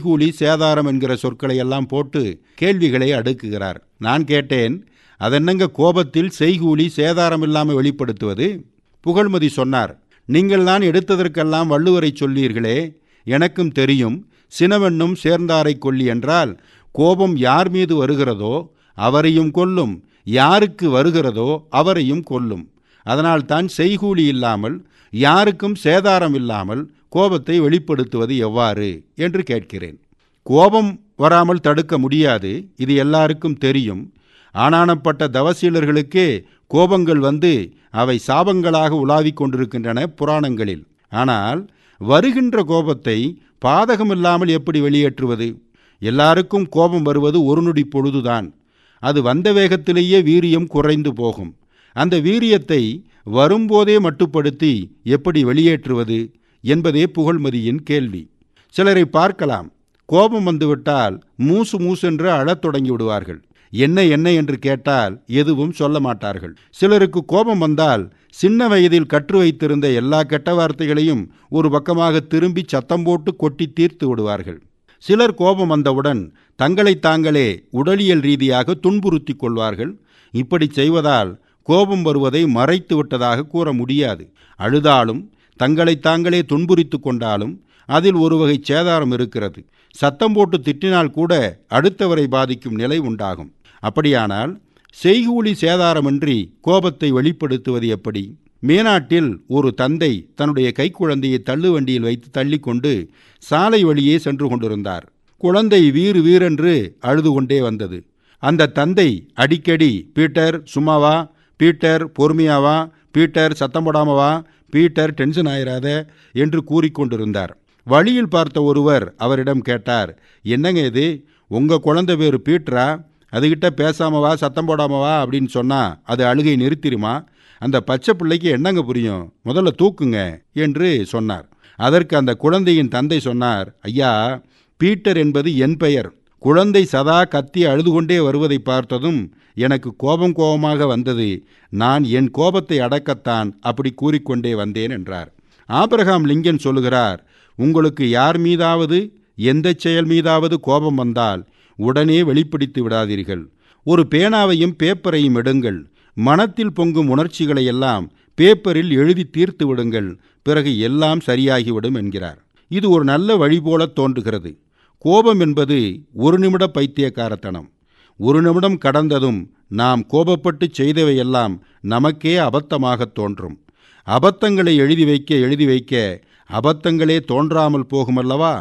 செய்கூலி சேதாரம் என்கிற சொற்களை எல்லாம் போட்டு கேள்விகளை அடுக்குகிறார் நான் கேட்டேன் அதென்னங்க கோபத்தில் செய்கூலி சேதாரம் இல்லாமல் வெளிப்படுத்துவது புகழ்மதி சொன்னார் நீங்கள் தான் எடுத்ததற்கெல்லாம் வள்ளுவரை சொல்லீர்களே எனக்கும் தெரியும் சினவென்னும் சேர்ந்தாரை கொல்லி என்றால் கோபம் யார் மீது வருகிறதோ அவரையும் கொல்லும் யாருக்கு வருகிறதோ அவரையும் கொல்லும் அதனால்தான் செய்கூலி இல்லாமல் யாருக்கும் சேதாரம் இல்லாமல் கோபத்தை வெளிப்படுத்துவது எவ்வாறு என்று கேட்கிறேன் கோபம் வராமல் தடுக்க முடியாது இது எல்லாருக்கும் தெரியும் ஆனானப்பட்ட தவசீலர்களுக்கே கோபங்கள் வந்து அவை சாபங்களாக உலாவிக் கொண்டிருக்கின்றன புராணங்களில் ஆனால் வருகின்ற கோபத்தை பாதகமில்லாமல் எப்படி வெளியேற்றுவது எல்லாருக்கும் கோபம் வருவது ஒரு நொடி பொழுதுதான் அது வந்த வேகத்திலேயே வீரியம் குறைந்து போகும் அந்த வீரியத்தை வரும்போதே மட்டுப்படுத்தி எப்படி வெளியேற்றுவது என்பதே புகழ்மதியின் கேள்வி சிலரை பார்க்கலாம் கோபம் வந்துவிட்டால் மூசு மூசென்று அழத் தொடங்கி விடுவார்கள் என்ன என்ன என்று கேட்டால் எதுவும் சொல்ல மாட்டார்கள் சிலருக்கு கோபம் வந்தால் சின்ன வயதில் கற்று வைத்திருந்த எல்லா கெட்ட வார்த்தைகளையும் ஒரு பக்கமாக திரும்பி சத்தம் போட்டு கொட்டி தீர்த்து விடுவார்கள் சிலர் கோபம் வந்தவுடன் தங்களை தாங்களே உடலியல் ரீதியாக துன்புறுத்திக் கொள்வார்கள் இப்படி செய்வதால் கோபம் வருவதை மறைத்து விட்டதாக கூற முடியாது அழுதாலும் தங்களை தாங்களே துன்புரித்து கொண்டாலும் அதில் ஒரு வகை சேதாரம் இருக்கிறது சத்தம் போட்டு திட்டினால் கூட அடுத்தவரை பாதிக்கும் நிலை உண்டாகும் அப்படியானால் செய்கூலி சேதாரமின்றி கோபத்தை வெளிப்படுத்துவது எப்படி மேனாட்டில் ஒரு தந்தை தன்னுடைய கைக்குழந்தையை தள்ளு வண்டியில் வைத்து தள்ளிக்கொண்டு சாலை வழியே சென்று கொண்டிருந்தார் குழந்தை வீறு வீரென்று அழுது கொண்டே வந்தது அந்த தந்தை அடிக்கடி பீட்டர் சும்மாவா பீட்டர் பொறுமையாவா பீட்டர் சத்தம் போடாமவா பீட்டர் டென்ஷன் ஆயிராத என்று கூறிக்கொண்டிருந்தார் வழியில் பார்த்த ஒருவர் அவரிடம் கேட்டார் என்னங்க இது உங்கள் குழந்தை பேர் பீட்டரா அதுகிட்ட பேசாமவா சத்தம் போடாமவா அப்படின்னு சொன்னால் அது அழுகை நிறுத்திடுமா அந்த பச்சை பிள்ளைக்கு என்னங்க புரியும் முதல்ல தூக்குங்க என்று சொன்னார் அதற்கு அந்த குழந்தையின் தந்தை சொன்னார் ஐயா பீட்டர் என்பது என் பெயர் குழந்தை சதா கத்தி அழுது கொண்டே வருவதை பார்த்ததும் எனக்கு கோபம் கோபமாக வந்தது நான் என் கோபத்தை அடக்கத்தான் அப்படி கூறிக்கொண்டே வந்தேன் என்றார் ஆபிரகாம் லிங்கன் சொல்லுகிறார் உங்களுக்கு யார் மீதாவது எந்த செயல் மீதாவது கோபம் வந்தால் உடனே வெளிப்படுத்தி விடாதீர்கள் ஒரு பேனாவையும் பேப்பரையும் எடுங்கள் மனத்தில் பொங்கும் உணர்ச்சிகளை எல்லாம் பேப்பரில் எழுதி தீர்த்து விடுங்கள் பிறகு எல்லாம் சரியாகிவிடும் என்கிறார் இது ஒரு நல்ல வழி போல தோன்றுகிறது கோபம் என்பது ஒரு நிமிட பைத்தியக்காரத்தனம் ஒரு நிமிடம் கடந்ததும் நாம் கோபப்பட்டு செய்தவையெல்லாம் நமக்கே அபத்தமாக தோன்றும் அபத்தங்களை எழுதி வைக்க எழுதி வைக்க அபத்தங்களே தோன்றாமல் போகுமல்லவா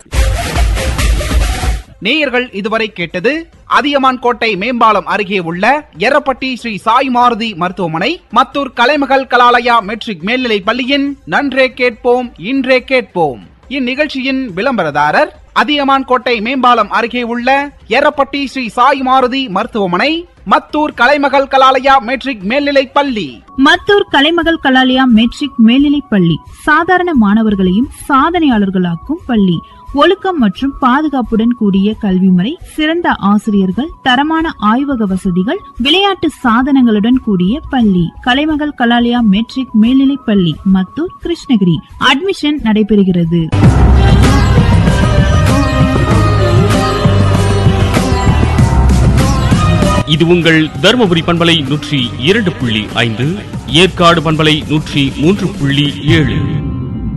நேயர்கள் இதுவரை கேட்டது அதியமான் கோட்டை மேம்பாலம் அருகே உள்ள எரப்பட்டி ஸ்ரீ சாய் மாருதி மருத்துவமனை மத்தூர் கலைமகள் கலாலயா மெட்ரிக் மேல்நிலை பள்ளியின் நன்றே கேட்போம் இன்றே கேட்போம் இந்நிகழ்ச்சியின் விளம்பரதாரர் அதியமான் கோட்டை மேம்பாலம் அருகே உள்ள எரப்பட்டி ஸ்ரீ சாய் மாருதி மருத்துவமனை மத்தூர் கலைமகள் கலாலயா மெட்ரிக் மேல்நிலை பள்ளி மத்தூர் கலைமகள் கலாலயா மெட்ரிக் மேல்நிலைப் பள்ளி சாதாரண மாணவர்களையும் சாதனையாளர்களாக்கும் பள்ளி ஒழுக்கம் மற்றும் பாதுகாப்புடன் கூடிய கல்வி முறை சிறந்த ஆசிரியர்கள் தரமான ஆய்வக வசதிகள் விளையாட்டு சாதனங்களுடன் கூடிய பள்ளி கலைமகள் கலாலயா மெட்ரிக் மேல்நிலைப் பள்ளி மத்தூர் கிருஷ்ணகிரி அட்மிஷன் நடைபெறுகிறது இது உங்கள் தருமபுரி பண்பலை நூற்றி இரண்டு புள்ளி ஐந்து ஏற்காடு பண்பலை நூற்றி மூன்று புள்ளி ஏழு